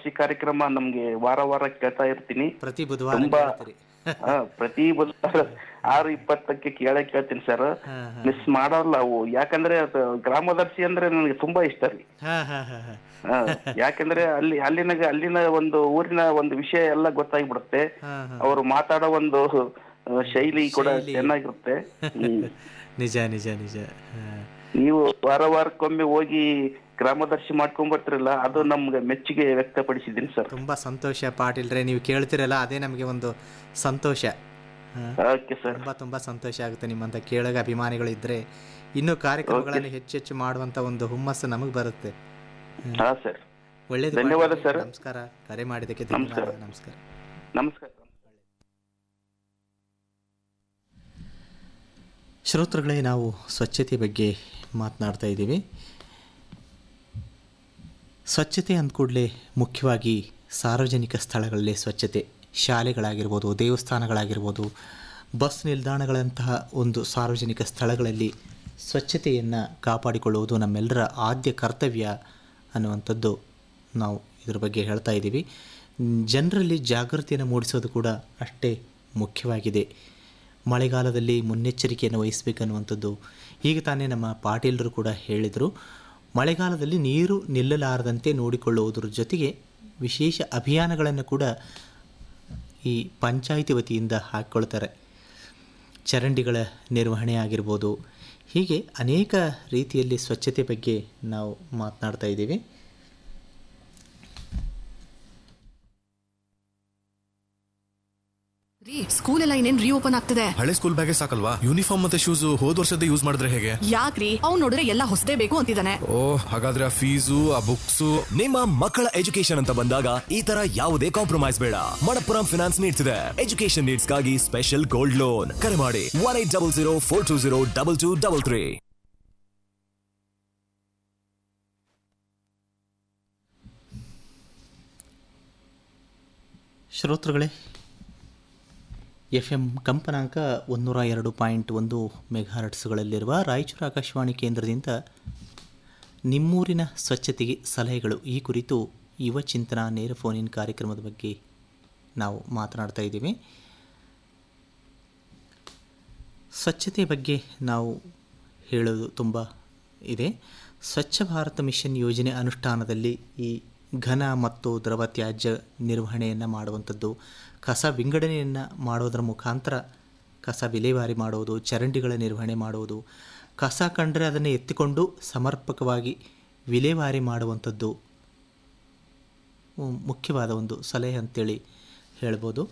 ಗ್ರಾಮದರ್ಶಿ ಕಾರ್ಯಕ್ರಮ ನಮ್ಗೆ ವಾರ ವಾರ ಕೇಳ್ತಾ ಇರ್ತೀನಿ ಪ್ರತಿ ಬುಧವಾರ ತುಂಬಾ ಕೇಳ್ತೀರಿ ಹಾ, ಪ್ರತಿ ಬುಧವಾರ ಆರು ಇಪ್ಪತ್ತಕ್ಕೆ ಕೇಳೇ ಕೇಳ್ತೀನಿ ಸರ್ ಹಾ, ಹಾ. ಮಿಸ್ ಮಾಡಲ್ಲ ಅವು ಯಾಕಂದ್ರೆ ಅದು ಗ್ರಾಮದರ್ಶಿ ಅಂದ್ರೆ ನನಗೆ ತುಂಬಾ ಇಷ್ಟ ರೀ ಹಾ ಹಾ ಹಾ ಹಾ ಹಾ, ಯಾಕಂದ್ರೆ ಅಲ್ಲಿ ಅಲ್ಲಿನ ಅಲ್ಲಿನ ಒಂದು ಊರಿನ ಒಂದು ವಿಷಯ ಎಲ್ಲ ಗೊತ್ತಾಗ್ಬಿಡುತ್ತೆ ಹಾ, ಹಾ. ಅವರು ಮಾತಾಡೋ ಒಂದು ಆ, ಶೈಲಿ ಕೂಡ ಶೈಲಿ. ಚೆನ್ನಾಗಿರುತ್ತೆ ಹ್ಮ್. ನಿಜ ನಿಜ ನಿಜ ಹಾ. ನೀವು ವಾರ ವಾರಕ್ಕೊಮ್ಮೆ ಹೋಗಿ ಗ್ರಾಮದರ್ಶಿ ಮಾಡ್ಕೊಂಡ್ ಬರ್ತಿರಲ್ಲ ಅದು ನಮ್ಗೆ ಮೆಚ್ಚುಗೆ ವ್ಯಕ್ತಪಡಿಸಿದ್ದೀನಿ ಸರ್ ತುಂಬಾ ಸಂತೋಷ ಪಾಟೀಲ್ರೆ ನೀವು ಕೇಳ್ತಿರಲ್ಲ ಅದೇ ನಮಗೆ ಒಂದು ಸಂತೋಷ ಹಾ. ಓಕೆ ಸರ್ ತುಂಬಾ ತುಂಬಾ ಸಂತೋಷ ಆಗುತ್ತೆ ನಿಮ್ಮಂತ ಕೇಳಗ ಅಭಿಮಾನಿಗಳಿದ್ರೆ ಇನ್ನೂ ಕಾರ್ಯಕ್ರಮಗಳನ್ನು ಹೆಚ್ಚು ಹೆಚ್ಚು ಮಾಡುವಂತ ಒಂದು ಹುಮ್ಮಸ್ಸು ನಮಗೆ ಬರುತ್ತೆ ಹಾ ಸರ್ ಒಳ್ಳೇದು ಧನ್ಯವಾದ ಪಾಟೀಲ್ರೆ. ಸರ್. ನಮಸ್ಕಾರ ಕರೆ ಮಾಡಿದ್ದಕ್ಕೆ ನಮಸ್ಕಾರ. ಧನ್ಯವಾದ ನಮಸ್ಕಾರ ನಮಸ್ಕಾರ ಶ್ರೋತೃಗಳೇ ನಾವು ಸ್ವಚ್ಛತೆ ಬಗ್ಗೆ ಮಾತನಾಡ್ತಾ ಇದ್ದೀವಿ ಸ್ವಚ್ಛತೆ ಅಂದ ಕೂಡಲೇ ಮುಖ್ಯವಾಗಿ ಸಾರ್ವಜನಿಕ ಸ್ಥಳಗಳಲ್ಲಿ ಸ್ವಚ್ಛತೆ ಶಾಲೆಗಳಾಗಿರ್ಬೋದು ದೇವಸ್ಥಾನಗಳಾಗಿರ್ಬೋದು ಬಸ್ ನಿಲ್ದಾಣಗಳಂತಹ ಒಂದು ಸಾರ್ವಜನಿಕ ಸ್ಥಳಗಳಲ್ಲಿ ಸ್ವಚ್ಛತೆಯನ್ನು ಕಾಪಾಡಿಕೊಳ್ಳುವುದು ನಮ್ಮೆಲ್ಲರ ಆದ್ಯ ಕರ್ತವ್ಯ ಅನ್ನುವಂಥದ್ದು ನಾವು ಇದ್ರ ಬಗ್ಗೆ ಹೇಳ್ತಾ ಇದ್ದೀವಿ ಜನರಲ್ಲಿ ಜಾಗೃತಿಯನ್ನು ಮೂಡಿಸೋದು ಕೂಡ ಅಷ್ಟೇ ಮುಖ್ಯವಾಗಿದೆ ಮಳೆಗಾಲದಲ್ಲಿ ಮುನ್ನೆಚ್ಚರಿಕೆಯನ್ನು ವಹಿಸಬೇಕನ್ನುವಂಥದ್ದು ಈಗ ತಾನೇ ನಮ್ಮ ಪಾಟೀಲರು ಕೂಡ ಹೇಳಿದರು ಮಳೆಗಾಲದಲ್ಲಿ ನೀರು ನಿಲ್ಲಲಾರದಂತೆ ನೋಡಿಕೊಳ್ಳುವುದರ ಜೊತೆಗೆ ವಿಶೇಷ ಅಭಿಯಾನಗಳನ್ನು ಕೂಡ ಈ ಪಂಚಾಯಿತಿ ವತಿಯಿಂದ ಹಾಕ್ಕೊಳ್ತಾರೆ ಚರಂಡಿಗಳ ನಿರ್ವಹಣೆ ಆಗಿರ್ಬೋದು ಹೀಗೆ ಅನೇಕ ರೀತಿಯಲ್ಲಿ ಸ್ವಚ್ಛತೆ ಬಗ್ಗೆ ನಾವು ಮಾತನಾಡ್ತಾ ಇದ್ದೀವಿ ರೀ ಸ್ಕೂಲ್ ಎಲ್ಲ ಇನ್ನೇನ್ ರೀಓಪನ್ ಆಗ್ತಿದೆ ಹಳೆ ಸ್ಕೂಲ್ ಬ್ಯಾಗೇ ಸಾಕಲ್ವಾ ಯೂನಿಫಾರ್ಮ್ ಮತ್ತೆ ಶೂಸ್ ಹೋದ್ ವರ್ಷದ ಯೂಸ್ ಮಾಡಿದ್ರೆ ಹೇಗೆ ಯಾಕ್ರಿ ಅವ್ನ್ ನೋಡಿದ್ರೆ ಎಲ್ಲ ಹೊಸದೇ ಬೇಕು ಅಂತಿದ್ದಾನೆ ಓ ಹಾಗಾದ್ರೆ ಆ ಫೀಸು ಆ ಬುಕ್ಸು ನಿಮ್ಮ ಮಕ್ಕಳ ಎಜುಕೇಶನ್ ಅಂತ ಬಂದಾಗ ಈ ತರ ಯಾವುದೇ ಕಾಂಪ್ರಮೈಸ್ ಬೇಡ ಮಣಪ್ಪುರಂ ಫಿನಾನ್ಸ್ ನೀಡ್ಸ್ ಇದೆ ಎಜುಕೇಶನ್ ನೀಡ್ಸ್ ಗಾಗಿ ಸ್ಪೆಷಲ್ ಗೋಲ್ಡ್ ಲೋನ್ ಕರೆ ಮಾಡಿ one eight double zero four two zero double two double three ಶ್ರೋತೃಗಳೇ ಎಫ್ ಎಂ ಕಂಪನಾಂಕ ಒಂದೂರ ಎರಡು ಪಾಯಿಂಟ್ ಒಂದು ಮೆಗಾಹರ್ಟ್ಸ್ಗಳಲ್ಲಿರುವ ರಾಯಚೂರು ಆಕಾಶವಾಣಿ ಕೇಂದ್ರದಿಂದ ನಿಮ್ಮೂರಿನ ಸ್ವಚ್ಛತೆಗೆ ಸಲಹೆಗಳು ಈ ಕುರಿತು ಯುವ ಚಿಂತನ ನೇರ ಫೋನ್ ಇನ್ ಕಾರ್ಯಕ್ರಮದ ಬಗ್ಗೆ ನಾವು ಮಾತನಾಡ್ತಾ ಇದ್ದೀವಿ ಸ್ವಚ್ಛತೆ ಬಗ್ಗೆ ನಾವು ಹೇಳೋದು ತುಂಬ ಇದೆ ಸ್ವಚ್ಛ ಭಾರತ ಮಿಷನ್ ಯೋಜನೆ ಅನುಷ್ಠಾನದಲ್ಲಿ ಈ ಘನ ಮತ್ತು ದ್ರವ ತ್ಯಾಜ್ಯ ನಿರ್ವಹಣೆಯನ್ನು ಮಾಡುವಂಥದ್ದು ಕಸ ವಿಂಗಡಣೆಯನ್ನು ಮಾಡೋದರ ಮುಖಾಂತರ ಕಸ ವಿಲೇವಾರಿ ಮಾಡುವುದು ಚರಂಡಿಗಳ ನಿರ್ವಹಣೆ ಮಾಡುವುದು ಕಸ ಕಂಡರೆ ಅದನ್ನು ಎತ್ತಿಕೊಂಡು ಸಮರ್ಪಕವಾಗಿ ವಿಲೇವಾರಿ ಮಾಡುವಂಥದ್ದು ಉಮ್, ಮುಖ್ಯವಾದ ಒಂದು ಸಲಹೆ ಅಂತೇಳಿ ಹೇಳ್ಬೋದು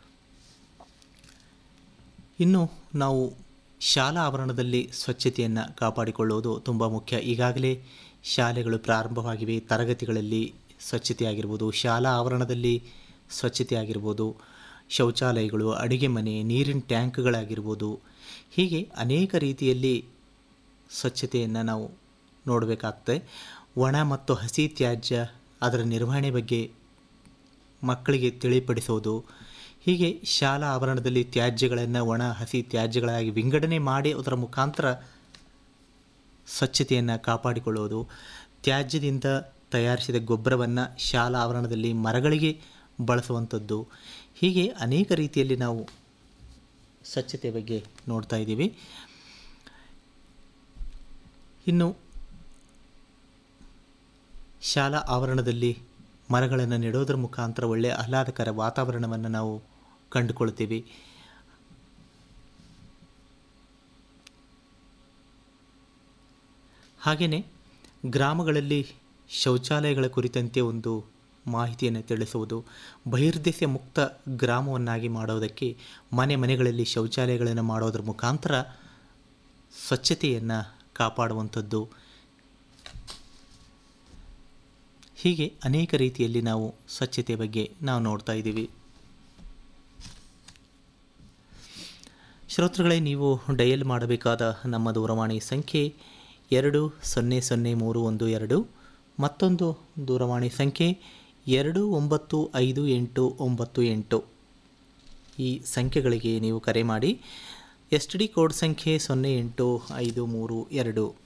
ಇನ್ನು ನಾವು ಶಾಲಾ ಆವರಣದಲ್ಲಿ ಸ್ವಚ್ಛತೆಯನ್ನು ಕಾಪಾಡಿಕೊಳ್ಳುವುದು ತುಂಬ ಮುಖ್ಯ ಈಗಾಗಲೇ ಶಾಲೆಗಳು ಪ್ರಾರಂಭವಾಗಿವೆ ತರಗತಿಗಳಲ್ಲಿ ಸ್ವಚ್ಛತೆ ಆಗಿರ್ಬೋದು ಶಾಲಾ ಆವರಣದಲ್ಲಿ ಸ್ವಚ್ಛತೆ ಆಗಿರ್ಬೋದು ಶೌಚಾಲಯಗಳು ಅಡುಗೆ ಮನೆ ನೀರಿನ ಟ್ಯಾಂಕ್ಗಳಾಗಿರ್ಬೋದು ಹೀಗೆ ಅನೇಕ ರೀತಿಯಲ್ಲಿ ಸ್ವಚ್ಛತೆಯನ್ನು ನಾವು ನೋಡಬೇಕಾಗ್ತದೆ ಒಣ ಮತ್ತು ಹಸಿ ತ್ಯಾಜ್ಯ ಅದರ ನಿರ್ವಹಣೆ ಬಗ್ಗೆ ಮಕ್ಕಳಿಗೆ ತಿಳಿಪಡಿಸೋದು ಹೀಗೆ ಶಾಲಾ ಆವರಣದಲ್ಲಿ ತ್ಯಾಜ್ಯಗಳನ್ನು ಒಣ ಹಸಿ ತ್ಯಾಜ್ಯಗಳಾಗಿ ವಿಂಗಡಣೆ ಮಾಡಿ ಅದರ ಮುಖಾಂತರ ಸ್ವಚ್ಛತೆಯನ್ನು ಕಾಪಾಡಿಕೊಳ್ಳುವುದು ತ್ಯಾಜ್ಯದಿಂದ ತಯಾರಿಸಿದ ಗೊಬ್ಬರವನ್ನು ಶಾಲಾ ಆವರಣದಲ್ಲಿ ಮರಗಳಿಗೆ ಬಳಸುವಂಥದ್ದು ಹೀಗೆ ಅನೇಕ ರೀತಿಯಲ್ಲಿ ನಾವು ಸ್ವಚ್ಛತೆ ಬಗ್ಗೆ ನೋಡ್ತಾ ಇದ್ದೀವಿ ಇನ್ನು ಶಾಲಾ ಆವರಣದಲ್ಲಿ ಮರಗಳನ್ನು ನೆಡೋದ್ರ ಮುಖಾಂತರ ಒಳ್ಳೆಯ ಆಹ್ಲಾದಕರ ವಾತಾವರಣವನ್ನು ನಾವು ಕಂಡುಕೊಳ್ತೀವಿ ಹಾಗೆಯೇ ಗ್ರಾಮಗಳಲ್ಲಿ ಶೌಚಾಲಯಗಳ ಕುರಿತಂತೆ ಒಂದು ಮಾಹಿತಿಯನ್ನು ತಿಳಿಸುವುದು ಬಹಿರ್ದೆಸೆ ಮುಕ್ತ ಗ್ರಾಮವನ್ನಾಗಿ ಮಾಡೋದಕ್ಕೆ ಮನೆ ಮನೆಗಳಲ್ಲಿ ಶೌಚಾಲಯಗಳನ್ನು ಮಾಡೋದ್ರ ಮುಖಾಂತರ ಸ್ವಚ್ಛತೆಯನ್ನು ಕಾಪಾಡುವಂಥದ್ದು ಹೀಗೆ ಅನೇಕ ರೀತಿಯಲ್ಲಿ ನಾವು ಸ್ವಚ್ಛತೆ ಬಗ್ಗೆ ನಾವು ನೋಡ್ತಾ ಇದ್ದೀವಿ ಶ್ರೋತೃಗಳೇ ನೀವು ಡಯಲ್ ಮಾಡಬೇಕಾದ ನಮ್ಮ ದೂರವಾಣಿ ಸಂಖ್ಯೆ ಎರಡು ಸೊನ್ನೆ ಸೊನ್ನೆ ಮೂರು ಒಂದು ಎರಡು ಮತ್ತೊಂದು ದೂರವಾಣಿ ಸಂಖ್ಯೆ ಎರಡು ಒಂಬತ್ತು ಐದು ಎಂಟು ಒಂಬತ್ತು ಎಂಟು ಈ ಸಂಖ್ಯೆಗಳಿಗೆ ನೀವು ಕರೆ ಮಾಡಿ ಎಸ್ ಟಿ ಡಿ ಕೋಡ್ ಸಂಖ್ಯೆ ಸೊನ್ನೆ ಎಂಟು ಐದು ಮೂರು ಎರಡು